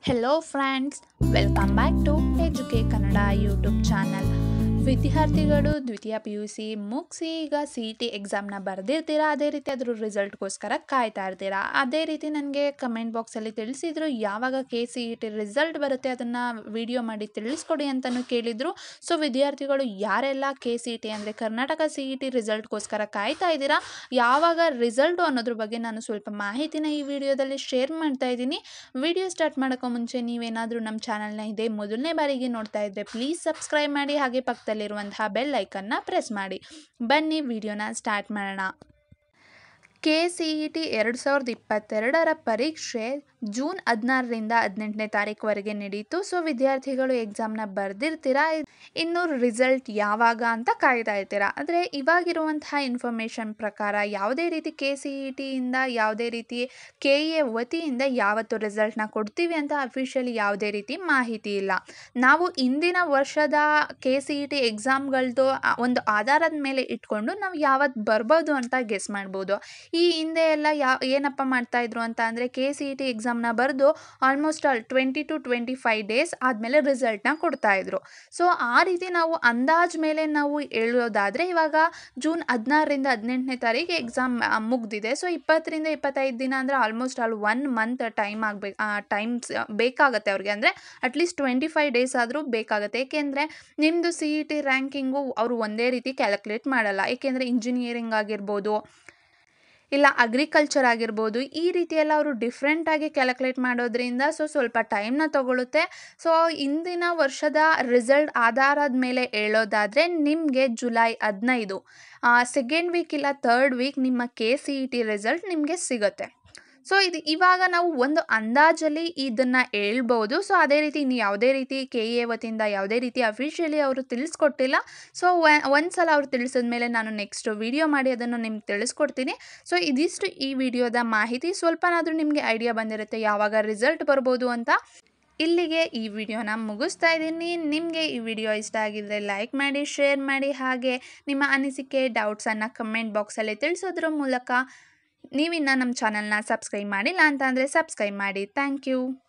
hello friends welcome back to ಎಜುಕೆ Kannada YouTube channel ವಿದ್ಯಾರ್ಥಿಗಳು ದ್ವಿತೀಯ ಪಿ ಯು ಸಿ ಮುಗಿಸಿ ಈಗ ಸಿ ಇ ಟಿ ಎಕ್ಸಾಮ್ನ ಬರೆದಿರ್ತೀರಾ ಅದೇ ರೀತಿ ಅದ್ರ ರಿಸಲ್ಟ್ಗೋಸ್ಕರ ಕಾಯ್ತಾ ಇರ್ತೀರಾ ಅದೇ ರೀತಿ ನನಗೆ ಕಮೆಂಟ್ ಬಾಕ್ಸಲ್ಲಿ ತಿಳಿಸಿದ್ರು ಯಾವಾಗ K C E T result ಬರುತ್ತೆ ಅದನ್ನು ವಿಡಿಯೋ ಮಾಡಿ ತಿಳಿಸ್ಕೊಡಿ ಅಂತಲೂ ಕೇಳಿದರು ಸೊ ವಿದ್ಯಾರ್ಥಿಗಳು ಯಾರೆಲ್ಲ ಕೆ ಸಿ ಇ ಟಿ ಅಂದರೆ ಕರ್ನಾಟಕ ಸಿ ಇ ಟಿ ರಿಸಲ್ಟ್ಗೋಸ್ಕರ ಕಾಯ್ತಾ ಇದ್ದೀರಾ ಯಾವಾಗ ರಿಸಲ್ಟು ಅನ್ನೋದ್ರ ಬಗ್ಗೆ ನಾನು ಸ್ವಲ್ಪ ಮಾಹಿತಿನ ಈ ವಿಡಿಯೋದಲ್ಲಿ ಶೇರ್ ಮಾಡ್ತಾ ಇದ್ದೀನಿ ವಿಡಿಯೋ ಸ್ಟಾರ್ಟ್ ಮಾಡೋಕ್ಕೂ ಮುಂಚೆ ನೀವೇನಾದರೂ ನಮ್ಮ ಚಾನಲ್ನ ಇದೇ ಮೊದಲನೇ ಬಾರಿಗೆ ನೋಡ್ತಾ ಇದ್ದರೆ ಪ್ಲೀಸ್ ಸಬ್ಸ್ಕ್ರೈಬ್ ಮಾಡಿ ಹಾಗೆ ಪಕ್ಕದಲ್ಲಿರುವಂತಹ ಬೆಲ್ ಐಕನ್ನ ಪ್ರೆಸ್ ಮಾಡಿ ಬನ್ನಿ ವಿಡಿಯೋನ ಸ್ಟಾರ್ಟ್ ಮಾಡೋಣ ಕೆ ಸಿ ಇ ಟಿ ಎರಡು ಸಾವಿರದ ಇಪ್ಪತ್ತೆರಡರ ಪರೀಕ್ಷೆ ಜೂನ್ ಹದಿನಾರರಿಂದ ಹದಿನೆಂಟನೇ ತಾರೀಕುವರೆಗೆ ನಡೀತು ಸೊ ವಿದ್ಯಾರ್ಥಿಗಳು ಎಕ್ಸಾಮ್ನ ಬರೆದಿರ್ತೀರಾ ಇನ್ನು ರಿಸಲ್ಟ್ ಯಾವಾಗ ಅಂತ ಕಾಯ್ತಾ ಇರ್ತೀರಾ ಆದರೆ ಇವಾಗಿರುವಂತಹ ಇನ್ಫಾರ್ಮೇಷನ್ ಪ್ರಕಾರ ಯಾವುದೇ ರೀತಿ ಕೆ ಸಿ ಇ ಟಿಯಿಂದ ಯಾವುದೇ ರೀತಿ ಕೆ ಎ ವತಿಯಿಂದ ಯಾವತ್ತು ರಿಸಲ್ಟ್ನ ಕೊಡ್ತೀವಿ ಅಂತ ಅಫಿಷಿಯಲಿ ಯಾವುದೇ ರೀತಿ ಮಾಹಿತಿ ಇಲ್ಲ ನಾವು ಇಂದಿನ ವರ್ಷದ ಕೆ ಸಿ ಇ ಟಿ ಎಕ್ಸಾಮ್ಗಳದ್ದು ಒಂದು ಆಧಾರದ ಮೇಲೆ ಇಟ್ಕೊಂಡು ನಾವು ಯಾವತ್ತು ಬರ್ಬೋದು ಅಂತ ಗೆಸ್ ಮಾಡ್ಬೋದು ಈ ಹಿಂದೆ ಎಲ್ಲ ಯಾ ಏನಪ್ಪ ಮಾಡ್ತಾಯಿದ್ರು ಅಂತ ಅಂದರೆ ಕೆ ಸಿ ಇ ಟಿ ಎಕ್ಸಾಮ್ನ ಬರೆದು almost all twenty two twenty five days ಆದಮೇಲೆ ರಿಸಲ್ಟ್ನ ಕೊಡ್ತಾಯಿದ್ರು ಸೊ ಆ ರೀತಿ ನಾವು ಅಂದಾಜು ಮೇಲೆ ನಾವು ಹೇಳೋದಾದರೆ ಇವಾಗ ಜೂನ್ ಹದಿನಾರರಿಂದ ಹದಿನೆಂಟನೇ ತಾರೀಕು ಎಕ್ಸಾಮ್ ಮುಗ್ದಿದೆ ಸೊ ಇಪ್ಪತ್ತರಿಂದ ಇಪ್ಪತ್ತೈದು ದಿನ ಅಂದರೆ almost all one month time ಆಗಬೇಕು ಟೈಮ್ಸ್ ಬೇಕಾಗುತ್ತೆ ಅವ್ರಿಗೆ ಅಂದರೆ ಅಟ್ಲೀಸ್ಟ್ ಟ್ವೆಂಟಿ ಫೈವ್ ಡೇಸ್ ಆದರೂ ಬೇಕಾಗುತ್ತೆ ಏಕೆಂದರೆ ನಿಮ್ಮದು ಸಿ ಇ ಟಿ ರ್ಯಾಂಕಿಂಗು ಅವರು ಒಂದೇ ರೀತಿ ಕ್ಯಾಲ್ಕುಲೇಟ್ ಮಾಡಲ್ಲ ಏಕೆಂದರೆ ಇಂಜಿನಿಯರಿಂಗ್ ಆಗಿರ್ಬೋದು ಇಲ್ಲ ಅಗ್ರಿಕಲ್ಚರ್ ಆಗಿರ್ಬೋದು ಈ ರೀತಿಯೆಲ್ಲ ಅವರು ಡಿಫ್ರೆಂಟಾಗಿ ಕ್ಯಾಲ್ಕುಲೇಟ್ ಮಾಡೋದ್ರಿಂದ ಸೊ ಸ್ವಲ್ಪ ಟೈಮ್ನ ತಗೊಳುತ್ತೆ ಸೊ ಇಂದಿನ ವರ್ಷದ ರಿಸಲ್ಟ್ ಆಧಾರದ ಮೇಲೆ ಹೇಳೋದಾದರೆ ನಿಮಗೆ ಜುಲೈ ಹದಿನೈದು ಸೆಕೆಂಡ್ ವೀಕ್ ಇಲ್ಲ ತರ್ಡ್ ವೀಕ್ ನಿಮ್ಮ K C E T result ನಿಮಗೆ ಸಿಗುತ್ತೆ ಸೊ ಇದು ಇವಾಗ ನಾವು ಒಂದು ಅಂದಾಜಲ್ಲಿ ಇದನ್ನು ಹೇಳ್ಬೋದು ಸೊ ಅದೇ ರೀತಿ ಇನ್ನು ಯಾವುದೇ ರೀತಿ ಕೆ ಎ ವತಿಯಿಂದ ಯಾವುದೇ ರೀತಿ ಅಫಿಷಿಯಲಿ ಅವರು ತಿಳಿಸ್ಕೊಟ್ಟಿಲ್ಲ ಸೊ ಒಂದು ಸಲ ಅವ್ರು ತಿಳಿಸಿದ ಮೇಲೆ ನಾನು ನೆಕ್ಸ್ಟ್ ವಿಡಿಯೋ ಮಾಡಿ ಅದನ್ನು ನಿಮ್ಗೆ ತಿಳಿಸ್ಕೊಡ್ತೀನಿ ಸೊ ಇದಿಷ್ಟು ಈ ವಿಡಿಯೋದ ಮಾಹಿತಿ ಸ್ವಲ್ಪನಾದರೂ ನಿಮಗೆ ಐಡಿಯಾ ಬಂದಿರುತ್ತೆ ಯಾವಾಗ ರಿಸಲ್ಟ್ ಬರ್ಬೋದು ಅಂತ ಇಲ್ಲಿಗೆ ಈ ವಿಡಿಯೋನ ಮುಗಿಸ್ತಾ ಇದ್ದೀನಿ ನಿಮಗೆ ಈ ವಿಡಿಯೋ ಇಷ್ಟ ಆಗಿದ್ದರೆ ಲೈಕ್ ಮಾಡಿ ಶೇರ್ ಮಾಡಿ ಹಾಗೆ ನಿಮ್ಮ ಅನಿಸಿಕೆ ಡೌಟ್ಸನ್ನು ಕಮೆಂಟ್ ಬಾಕ್ಸಲ್ಲಿ ತಿಳಿಸೋದ್ರ ಮೂಲಕ ನೀವಿನ್ನು ನಮ್ಮ ಚಾನಲ್ನ ಸಬ್ಸ್ಕ್ರೈಬ್ ಮಾಡಿಲ್ಲ ಅಂತ ಅಂದರೆ ಸಬ್ಸ್ಕ್ರೈಬ್ ಮಾಡಿ ಥ್ಯಾಂಕ್ ಯು